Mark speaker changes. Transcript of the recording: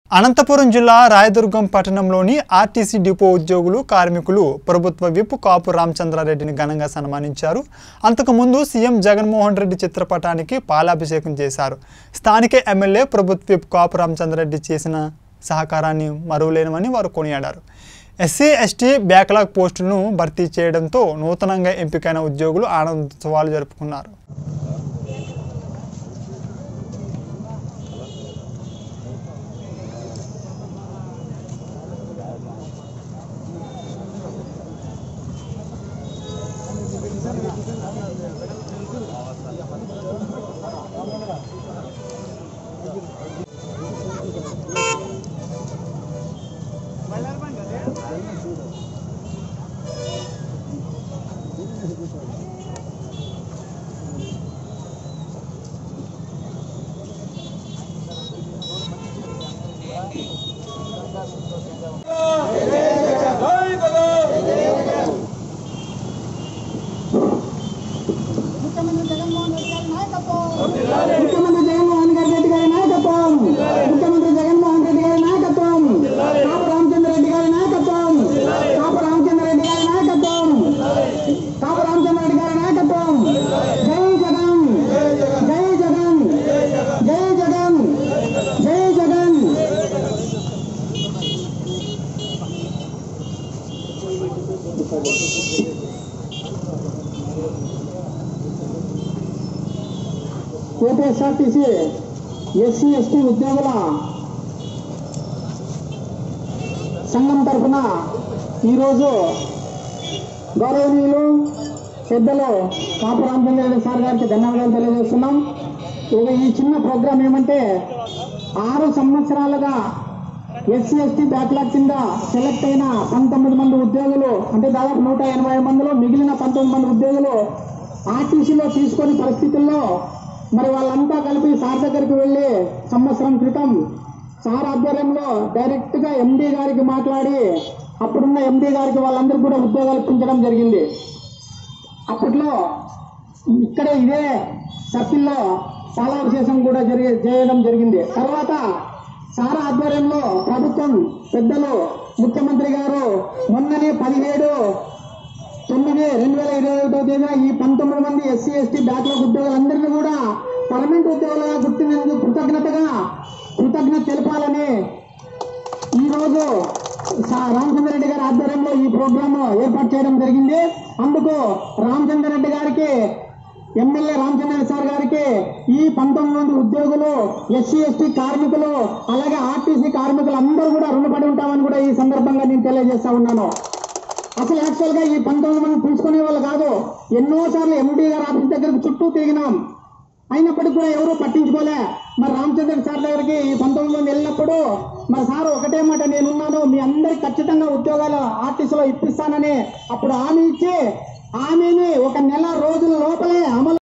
Speaker 1: అనంతపురం జిల్లా రాయదుర్గం పట్టణంలోని RTC depot ఉద్యోగులు కార్మికులు ప్రభుత్వ విప్ కాపు రామచంద్రారెడ్డిని ఘనంగా సన్మానించారు అంతకుముందు సీఎం జగన్మోహన్ రెడ్డి చిత్రపటానికి పాలాభిషేకం చేశారు స్థానిక ఎమ్మెల్యే ప్రభుత్వ విప్ కాపు రామచంద్రారెడ్డి చేసిన సహకారాన్ని మరువలేనమని వారు కొనియాడారు ఎస్సీ ఎస్టీ బ్యాక్లాగ్ పోస్టులను భర్తీ చేయడంతో నూతనంగా ఎంపికైన ఉద్యోగులు ఆనందోత్సవాలు జరుపుకున్నారు
Speaker 2: ముఖ్యమంత్రి జగన్మోహన్ రెడ్డి గారి నాయకత్వం
Speaker 3: ముఖ్యమంత్రి జగన్మోహన్ గారి రెడ్డి గారి నాయకత్వం ముఖ్యమంత్రి జగన్మోహన్ రెడ్డి గారి నాయకత్వం కాపు రామచంద్ర రెడ్డి గారి నాయకత్వం కాపు రామచంద్ర రెడ్డి గారి నాయకత్వం కాపు రామచంద్ర రెడ్డి గారి నాయకత్వం జై జగన్ జై జగన్ జై జగన్ జై జగన్ ఏపీఎస్ఆర్టీసీ ఎస్సీ ఎస్టీ ఉద్యోగుల సంఘం తరఫున ఈరోజు గౌరవనీయులు పెద్దలు కాపు రామచంద్ర సార్ గారికి ధన్యవాదాలు తెలియజేస్తున్నాం ఇది ఈ చిన్న ప్రోగ్రాం ఏమంటే ఆరు సంవత్సరాలుగా ఎస్సీ ఎస్టీ బ్యాక్లాగ్ కింద సెలెక్ట్ అయిన పంతొమ్మిది మంది ఉద్యోగులు అంటే దాదాపు నూట ఎనభై మందిలో మిగిలిన పంతొమ్మిది మంది ఉద్యోగులు ఆర్టీసీలో తీసుకొని పరిస్థితుల్లో మరి వాళ్ళంతా కలిపి సార్ దగ్గరికి వెళ్ళి సంవత్సరం క్రితం సార్ ఆధ్వర్యంలో డైరెక్ట్ గా ఎండీ గారికి మాట్లాడి అప్పుడున్న ఎండీ గారికి వాళ్ళందరికీ కూడా ఉద్యోగాలు ఇప్పించడం జరిగింది అప్పట్లో ఇక్కడ ఇదే సర్కిల్లో పాలాభిషేకం కూడా జరిగే చేయడం జరిగింది తర్వాత సారా ఆధ్వర్యంలో ప్రభుత్వం పెద్దలు ముఖ్యమంత్రి గారు మొన్ననే పదిహేడు తొమ్మిది రెండు వేల ఇరవై ఒకటో తేదీన ఈ పంతొమ్మిది మంది ఎస్సీ ఎస్టీ బ్యాక్లాగ్ ఉద్యోగులందరినీ కూడా పర్మనెంట్ ఉద్యోగులుగా గుర్తించినందుకు కృతజ్ఞతగా కృతజ్ఞత తెలపాలని ఈ రోజు సా- రామచంద్ర రెడ్డి గారి ఆధ్వర్యంలో ఈ ప్రోగ్రామ్ ఏర్పాటు చేయడం జరిగింది అందుకు రామచంద్ర రెడ్డి గారికి ఎమ్మెల్యే రామచంద్ర సార్ గారికి ఈ పంతొమ్మిది మంది ఉద్యోగులు ఎస్సీ ఎస్టీ కార్మికులు అలాగే ఆర్టీసీ కార్మికులు అందరూ కూడా రుణపడి ఉంటామని కూడా ఈ సందర్భంగా నేను తెలియజేస్తా ఉన్నాను అసలు యాక్చువల్ గా ఈ పంతొమ్మిది మంది తీసుకునే వాళ్ళు కాదు ఎన్నో సార్లు ఎండీ గారు ఆఫీస్ దగ్గరకు చుట్టూ తిరిగినాం అయినప్పటికీ కూడా ఎవరు పట్టించుకోలే మరి రామచంద్ర సార్ దగ్గరికి ఈ పంతొమ్మిది మంది వెళ్ళినప్పుడు మరి సార్ ఒకటే మాట నేనున్నాను మీ అందరికి ఖచ్చితంగా ఉద్యోగాలు ఆర్టీసీలో ఇప్పిస్తానని అప్పుడు హామీ ఇచ్చి హామీని ఒక నెల రోజుల లోపలే అమలు